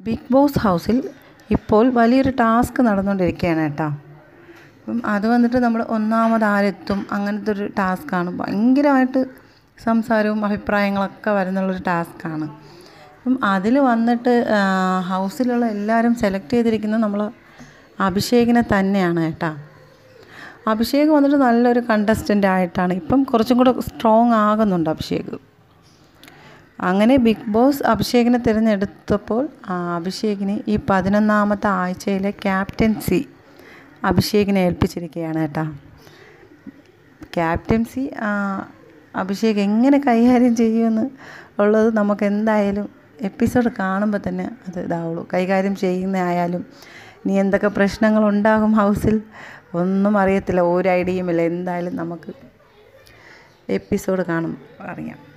big boss ഹൗസിൽ ഇപ്പോൾ വലിയൊരു ടാസ്ക് നടന്നുകൊണ്ടിരിക്കുകയാണ് കേട്ടോ അപ്പം അത് വന്നിട്ട് നമ്മൾ ഒന്നാമത് ആരെത്തും അങ്ങനത്തെ ഒരു ടാസ്ക്കാണ് ഭയങ്കരമായിട്ട് സംസാരവും അഭിപ്രായങ്ങളൊക്കെ വരുന്നുള്ളൊരു ടാസ്ക്കാണ് അപ്പം അതിൽ വന്നിട്ട് ഹൗസിലുള്ള എല്ലാവരും സെലക്ട് ചെയ്തിരിക്കുന്നത് നമ്മൾ അഭിഷേകിനെ തന്നെയാണ് കേട്ടോ അഭിഷേക് വന്നിട്ട് നല്ലൊരു കണ്ടസ്റ്റൻ്റ് ആയിട്ടാണ് ഇപ്പം കുറച്ചും കൂടെ സ്ട്രോങ് ആകുന്നുണ്ട് അഭിഷേക് അങ്ങനെ ബിഗ് ബോസ് അഭിഷേകിനെ തിരഞ്ഞെടുത്തപ്പോൾ ആ അഭിഷേകിന് ഈ പതിനൊന്നാമത്തെ ആഴ്ചയിലെ ക്യാപ്റ്റൻസി അഭിഷേകിനെ ഏൽപ്പിച്ചിരിക്കുകയാണ് കേട്ടോ ക്യാപ്റ്റൻസി അഭിഷേക് എങ്ങനെ കൈകാര്യം ചെയ്യുമെന്ന് ഉള്ളത് നമുക്ക് എന്തായാലും എപ്പിസോഡ് കാണുമ്പോൾ തന്നെ അത് ഇതാവുള്ളൂ കൈകാര്യം ചെയ്യുന്ന ആയാലും ഇനി എന്തൊക്കെ പ്രശ്നങ്ങളുണ്ടാകും ഹൗസിൽ ഒന്നും അറിയത്തില്ല ഒരു ഐഡിയയുമില്ല എന്തായാലും നമുക്ക് എപ്പിസോഡ് കാണും അറിയാം